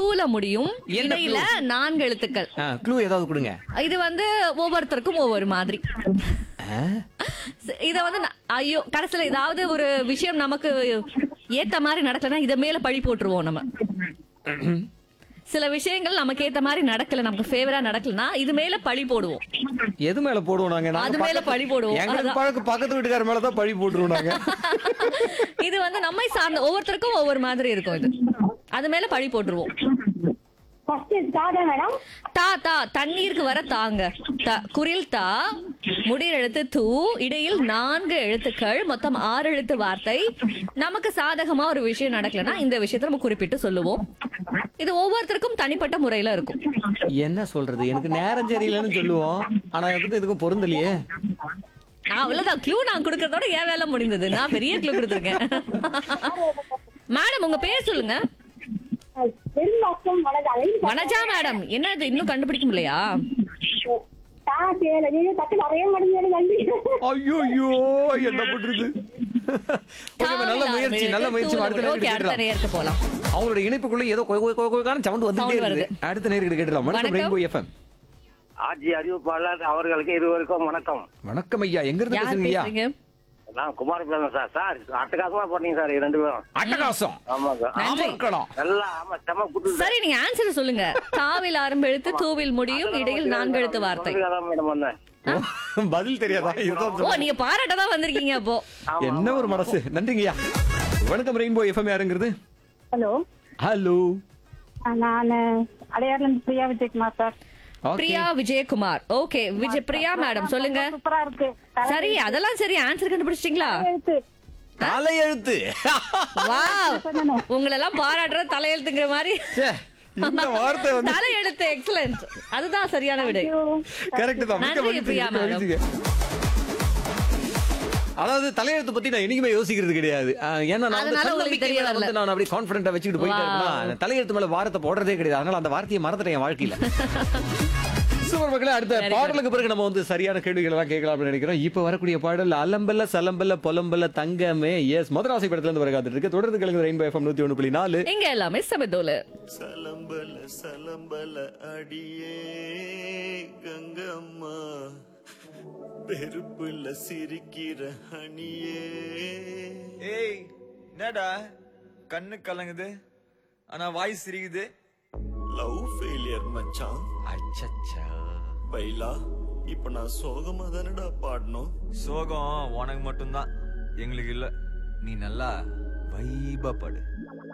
டூல முடியும் என்ன இடையில நான்கு எழுத்துக்கள் க்ளூ ஏதாவது கொடுங்க இது வந்து ஒவ்வொருத்தருக்கும் ஒவ்வொரு மாதிரி ஆ? ச- இத வந்து ந- ஐயோ கடைசியில ஏதாவது ஒரு விஷயம் நமக்கு ஏத்த மாதிரி நடக்கலன்னா இத மேல பழி போட்டுருவோம் நம்ம சில விஷயங்கள் நமக்கு ஏத்த மாதிரி நடக்கல நமக்கு ஃபேவரா நடக்கலனா இது மேல பழி போடுவோம் எது மேல போடுவோம் நாங்க நாங்க அது மேல பக்கத்து- பழி போடுவோம். எங்களுக்கு அதான். பழக்க பக்கத்து வீட்டுக்கார மேல தான் பழி போட்டுருவோம் நாங்க இது வந்து நம்மை சார்ந்த ஒவ்வொருத்தருக்கும் ஒவ்வொரு மாதிரி இருக்கும் இது அது மேல பழி போட்டுருவோம் ஃபர்ஸ்ட் தாதா மேடம் தா தா தண்ணீருக்கு வர தாங்க த குரில் தா முடிர் எழுத்து தூ இடையில் நான்கு எழுத்துக்கள் மொத்தம் ஆறு எழுத்து வார்த்தை நமக்கு சாதகமா ஒரு விஷயம் நடக்கலன்னா இந்த விஷயத்தை நம்ம குறிப்பிட்டு சொல்லுவோம் இது ஒவ்வொருத்தருக்கும் தனிப்பட்ட முறையில இருக்கும் என்ன சொல்றது எனக்கு நேரம் சரியில்லைன்னு சொல்லுவோம் ஆனா எதுக்கும் இதுக்கும் பொருந்தலையே நான் அவ்வளவுதான் க்ளூ நான் கொடுக்கறதோட ஏன் வேலை முடிந்தது நான் பெரிய க்ளூ கொடுத்துருக்கேன் மேடம் உங்க பேர் சொல்லுங்க பெரும்பாக்கம் வனஜாலை வனஜா மேடம் என்ன இது இன்னும் கண்டுபிடிக்க முடியலையா தா தேல நீங்க தட்டு நிறைய முடிஞ்சது நன்றி ஐயோ ஐயோ என்ன பண்றது Okay, நல்ல முயற்சி நல்ல முயற்சி அடுத்த ஓகே நேரம் அடுத்த கேட்டுலாம் நேரத்துக்கு போலாம் அவங்களோட இணைப்புக்குள்ள ஏதோ கொய் கொய் கொய் கொய்கான சவுண்ட் வந்துட்டே Sound இருக்கு வருது. அடுத்த நேரம் கேட்டலாம் வணக்கம் வணக்கம். ரெயின்போ எஃப்எம் ஆட்சி அறிவிப்பாளர் அவர்களுக்கு இருவருக்கும் வணக்கம் வணக்கம் ஐயா எங்க இருந்து யார் பேசுறீங்க ஐயா பேசுறீங்க நான் குமார் பேசுறேன் சார் சார் அட்டகாசமா போட்டீங்க சார் ரெண்டு பேரும் அட்டகாசம் ஆமாங்க நன்றி. ஆமக்களம் நல்லா ஆமா செம குட்டு சரி நீங்க ஆன்சர் சொல்லுங்க தாவில் ஆரம்ப எழுத்து தூவில் முடியும் இடையில் நான்கு எழுத்து வார்த்தை தான் மேடம் வந்தேன் பதில் தெரியாதா இதுதான் ஓ சொல்றேன். நீங்க பாராட்ட தான் வந்திருக்கீங்க அப்போ ஆமா, என்ன ஒரு மனசு நன்றிங்கய்யா வணக்கம் ரெயின்போ எஃப்எம் யாருங்கிறது ஹலோ ஹலோ நான் அடையாறுல Priya Vijayakumar sir Priya Vijayakumar okay Vijay Priya madam சொல்லுங்க சூப்பரா இருக்கு சரி அதெல்லாம் சரி ஆன்சர் கண்டுபிடிச்சிட்டீங்களா எழுத்து தலையெழுத்து வாவ் உங்களெல்லாம் பாராட்டுற தலையெழுத்துங்கிற மாதிரி ச்சே, இந்த வார்த்தை வந்து தலையெழுத்து எக்ஸலன்ட் அதுதான் சரியான விடை கரெக்ட் தான் மிக்க நன்றி, மகிழ்ச்சி, பிரியா மிக்க மேடம். மகிழ்ச்சிங்க. அதாவது தலையெழுத்து பத்தி நான் என்னைக்குமே யோசிக்கிறது கிடையாது அஹ், ஏன்னா நான் வந்து அதனால உங்களுக்கு தன்னம்பிக்கையில தெரிய வரல. வந்து நான் அப்படியே கான்பிடண்டா வச்சுக்கிட்டு போயிட்டே Wow. இருப்பேனா, அந்த தலையெழுத்து மேல வாரத்தை போடுறதே கிடையாது அதனால அந்த வார்த்தையை மறந்துட்டேன் என் வாழ்க்கையில சூப்பர் மக்களே அடுத்த Very good. பாடலுக்கு பிறகு நம்ம வந்து சரியான கேள்விகள் எல்லாம் கேட்கலாம் அப்படின்னு நினைக்கிறோம் இப்ப வரக்கூடிய பாடல் அலம்பல்ல சலம்பல்ல பொலம்பல்ல தங்கமே எஸ் மதுராசி படத்துல இருந்து வர காத்துட்டு இருக்கு தொடர்ந்து கிழங்கு ரெயின்போ எஃப்எம் நூத்தி ஒண்ணு புள்ளி நாலு இங்க எல்லாமே சமதோல சலம்பல சலம்பல அடியே கங்கம்மா பெருப்புல சிரிக்கிற அணியே ஏய் என்னடா கண்ணு கலங்குது ஆனா வாய் சிரிக்குது லவ் ஃபெயிலியர் மச்சான் அச்சச்சா பைலா இப்ப நான் சோகமா தானடா பாடணும் சோகம் உனக்கு மட்டும்தான் எங்களுக்கு இல்ல நீ நல்லா வைபா படு